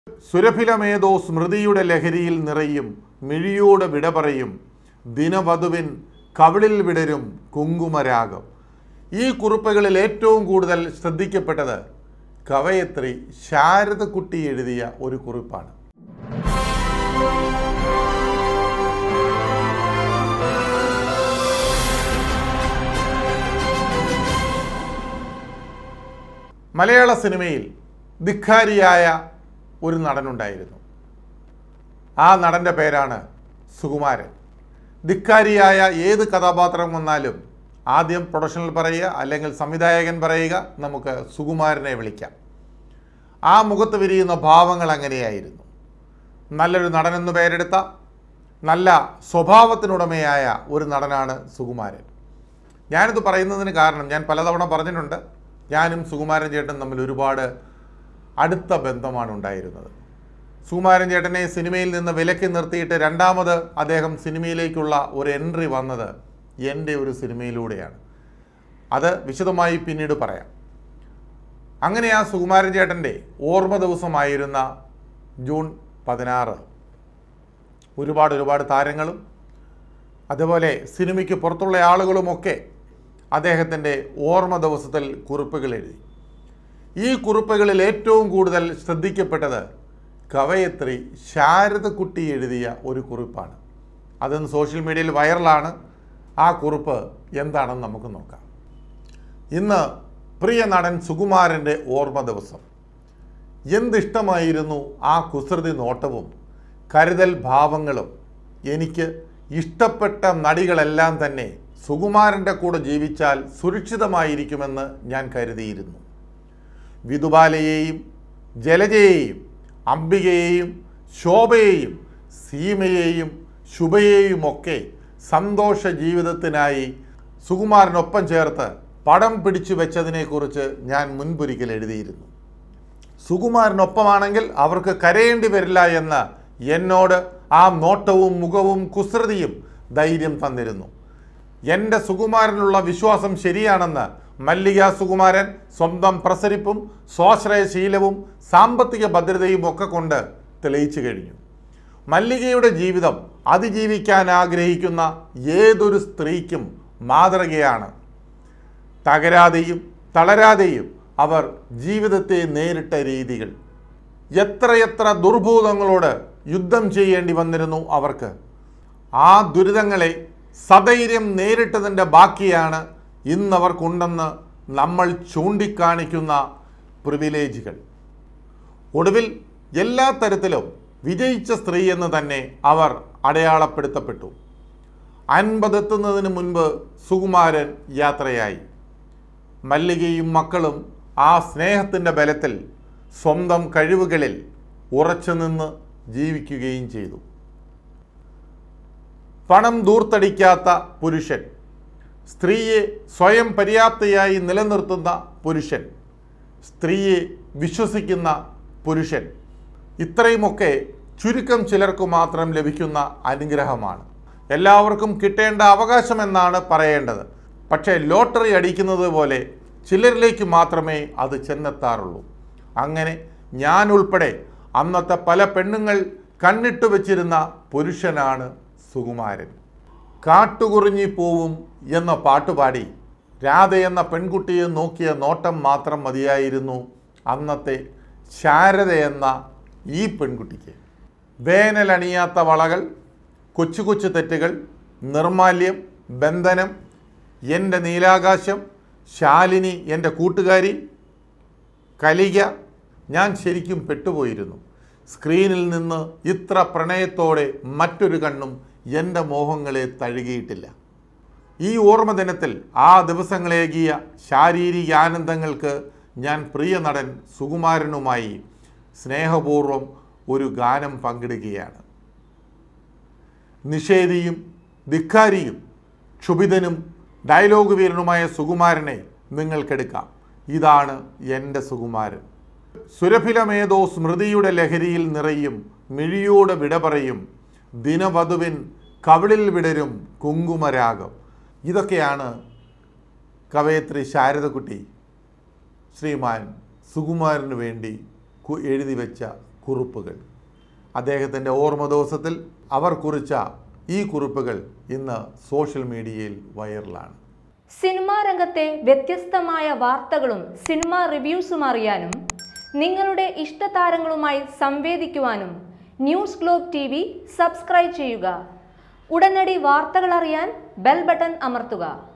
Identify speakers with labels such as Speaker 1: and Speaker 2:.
Speaker 1: സുരഭിലമേതോ സ്മൃതിയുടെ ലഹരിയിൽ നിറയും മിഴിയോട് വിട പറയും ദിനവധുവിൻ കവിളിൽ വിടരും കുങ്കുമരാഗം ഈ കുറിപ്പുകളിൽ ഏറ്റവും കൂടുതൽ ശ്രദ്ധിക്കപ്പെട്ടത് കവയത്രി ശാരദക്കുട്ടി എഴുതിയ ഒരു കുറിപ്പാണ് മലയാള സിനിമയിൽ ധിക്കാരിയായ ഒരു നടനുണ്ടായിരുന്നു ആ നടൻ്റെ പേരാണ് സുകുമാരൻ ധിക്കാരിയായ ഏത് കഥാപാത്രം വന്നാലും ആദ്യം പ്രൊഡക്ഷണൽ പറയുക അല്ലെങ്കിൽ സംവിധായകൻ പറയുക നമുക്ക് സുകുമാരനെ വിളിക്കാം ആ മുഖത്ത് വിരിയുന്ന ഭാവങ്ങൾ അങ്ങനെയായിരുന്നു നല്ലൊരു നടനെന്ന് പേരെടുത്ത നല്ല സ്വഭാവത്തിനുടമയായ ഒരു നടനാണ് സുകുമാരൻ ഞാനിത് പറയുന്നതിന് കാരണം ഞാൻ പലതവണ പറഞ്ഞിട്ടുണ്ട് ഞാനും സുകുമാരൻ ചേട്ടൻ തമ്മിൽ ഒരുപാട് അടുത്ത ബന്ധമാണ് ഉണ്ടായിരുന്നത് സുകുമാരൻ ചേട്ടനെ സിനിമയിൽ നിന്ന് വിലക്കി നിർത്തിയിട്ട് രണ്ടാമത് അദ്ദേഹം സിനിമയിലേക്കുള്ള ഒരു എൻട്രി വന്നത് എൻ്റെ ഒരു സിനിമയിലൂടെയാണ് അത് വിശദമായി പിന്നീട് പറയാം അങ്ങനെ ആ സുകുമാരൻ ചേട്ടൻ്റെ ഓർമ്മ ദിവസമായിരുന്ന ജൂൺ പതിനാറ് ഒരുപാട് ഒരുപാട് താരങ്ങളും അതുപോലെ സിനിമയ്ക്ക് പുറത്തുള്ള ആളുകളുമൊക്കെ അദ്ദേഹത്തിൻ്റെ ഓർമ്മ ദിവസത്തിൽ കുറിപ്പുകൾ എഴുതി ഈ കുറിപ്പുകളിൽ ഏറ്റവും കൂടുതൽ ശ്രദ്ധിക്കപ്പെട്ടത് കവയത്രി ശാരദക്കുട്ടി എഴുതിയ ഒരു കുറിപ്പാണ് അതൊന്ന് സോഷ്യൽ മീഡിയയിൽ വൈറലാണ് ആ കുറിപ്പ് എന്താണെന്ന് നമുക്ക് നോക്കാം ഇന്ന് പ്രിയ നടൻ സുകുമാരൻ്റെ ഓർമ്മ ദിവസം എന്തിഷ്ടമായിരുന്നു ആ കുസൃതി നോട്ടവും കരുതൽ ഭാവങ്ങളും എനിക്ക് ഇഷ്ടപ്പെട്ട നടികളെല്ലാം തന്നെ സുകുമാരൻ്റെ കൂടെ ജീവിച്ചാൽ സുരക്ഷിതമായിരിക്കുമെന്ന് ഞാൻ കരുതിയിരുന്നു വിധുബാലയെയും ജലജയെയും അംബികയെയും ശോഭയെയും സീമയെയും ശുഭയെയും ഒക്കെ സന്തോഷ ജീവിതത്തിനായി സുകുമാരനൊപ്പം ചേർത്ത് പടം പിടിച്ചു വെച്ചതിനെക്കുറിച്ച് ഞാൻ മുൻപൊരിക്കൽ എഴുതിയിരുന്നു സുകുമാരനൊപ്പമാണെങ്കിൽ അവർക്ക് കരയേണ്ടി വരില്ല എന്ന് എന്നോട് ആ നോട്ടവും മുഖവും കുസൃതിയും ധൈര്യം തന്നിരുന്നു എൻ്റെ സുകുമാരനുള്ള വിശ്വാസം ശരിയാണെന്ന് മല്ലിക സുകുമാരൻ സ്വന്തം പ്രസരിപ്പും സ്വാശ്രയശീലവും സാമ്പത്തിക ഭദ്രതയും ഒക്കെ കൊണ്ട് തെളിയിച്ചു കഴിഞ്ഞു മല്ലികയുടെ ജീവിതം അതിജീവിക്കാൻ ആഗ്രഹിക്കുന്ന ഏതൊരു സ്ത്രീക്കും മാതൃകയാണ് തകരാതെയും തളരാതെയും അവർ ജീവിതത്തെ നേരിട്ട രീതികൾ എത്രയെത്ര ദുർഭൂതങ്ങളോട് യുദ്ധം ചെയ്യേണ്ടി വന്നിരുന്നു അവർക്ക് ആ ദുരിതങ്ങളെ സധൈര്യം നേരിട്ടതിൻ്റെ ബാക്കിയാണ് ഇന്നവർക്കുണ്ടെന്ന് നമ്മൾ ചൂണ്ടിക്കാണിക്കുന്ന പ്രിവിലേജുകൾ ഒടുവിൽ എല്ലാ തരത്തിലും വിജയിച്ച സ്ത്രീ എന്ന് തന്നെ അവർ അടയാളപ്പെടുത്തപ്പെട്ടു അൻപതെത്തുന്നതിന് മുൻപ് സുകുമാരൻ യാത്രയായി മല്ലികയും മക്കളും ആ സ്നേഹത്തിൻ്റെ ബലത്തിൽ സ്വന്തം കഴിവുകളിൽ ഉറച്ചു നിന്ന് ജീവിക്കുകയും ചെയ്തു പണം ദൂർത്തടിക്കാത്ത പുരുഷൻ സ്ത്രീയെ സ്വയം പര്യാപ്തയായി നിലനിർത്തുന്ന പുരുഷൻ സ്ത്രീയെ വിശ്വസിക്കുന്ന പുരുഷൻ ഇത്രയുമൊക്കെ ചുരുക്കം ചിലർക്ക് മാത്രം ലഭിക്കുന്ന അനുഗ്രഹമാണ് എല്ലാവർക്കും കിട്ടേണ്ട അവകാശമെന്നാണ് പറയേണ്ടത് പക്ഷേ ലോട്ടറി അടിക്കുന്നത് പോലെ ചിലരിലേക്ക് മാത്രമേ അത് ചെന്നെത്താറുള്ളൂ അങ്ങനെ ഞാൻ ഉൾപ്പെടെ അന്നത്തെ പല പെണ്ണുങ്ങൾ കണ്ണിട്ട് വെച്ചിരുന്ന പുരുഷനാണ് സുകുമാരൻ കാട്ടുകുറിഞ്ഞി പോവും എന്ന പാട്ടുപാടി രാധ എന്ന പെൺകുട്ടിയെ നോക്കിയ നോട്ടം മാത്രം മതിയായിരുന്നു അന്നത്തെ ശാരദ എന്ന ഈ പെൺകുട്ടിക്ക് വേനലണിയാത്ത വളകൾ കൊച്ചു കൊച്ചു തെറ്റുകൾ നിർമാല്യം ബന്ധനം എൻ്റെ നീലാകാശം ശാലിനി എൻ്റെ കൂട്ടുകാരി കലിക ഞാൻ ശരിക്കും പെട്ടുപോയിരുന്നു സ്ക്രീനിൽ നിന്ന് ഇത്ര പ്രണയത്തോടെ മറ്റൊരു കണ്ണും എൻ്റെ മോഹങ്ങളെ തഴുകിയിട്ടില്ല ഈ ഓർമ്മ ദിനത്തിൽ ആ ദിവസങ്ങളേകിയ ശാരീരിക ആനന്ദങ്ങൾക്ക് ഞാൻ പ്രിയ നടൻ സുകുമാരനുമായി സ്നേഹപൂർവം ഒരു ഗാനം പങ്കിടുകയാണ് നിഷേധിയും ധിക്കാരിയും ക്ഷുഭിതനും ഡയലോഗ് വീരനുമായ സുകുമാരനെ നിങ്ങൾക്കെടുക്കാം ഇതാണ് എൻ്റെ സുകുമാരൻ സുരഭിലമേതോ സ്മൃതിയുടെ ലഹരിയിൽ നിറയും മിഴിയോട് വിട പറയും ദിനവധുവിൻ കവിളിൽ വിടരും കുങ്കുമരാഗം ഇതൊക്കെയാണ് കവയത്രി ശാരദക്കുട്ടി ശ്രീമാൻ സുകുമാരന് വേണ്ടി കു- എഴുതി വെച്ച കുറിപ്പുകൾ അദ്ദേഹത്തിൻ്റെ ഓർമ്മ ദിവസത്തിൽ അവർ കുറിച്ച ഈ കുറിപ്പുകൾ ഇന്ന് സോഷ്യൽ മീഡിയയിൽ വൈറലാണ്
Speaker 2: സിനിമാ രംഗത്തെ വ്യത്യസ്തമായ വാർത്തകളും സിനിമാ റിവ്യൂസും അറിയാനും നിങ്ങളുടെ ഇഷ്ടതാരങ്ങളുമായി സംവേദിക്കുവാനും news globe T V subscribe ചെയ്യുക ഉടനടി വാർത്തകൾ അറിയാൻ ബെൽ ബട്ടൺ അമർത്തുക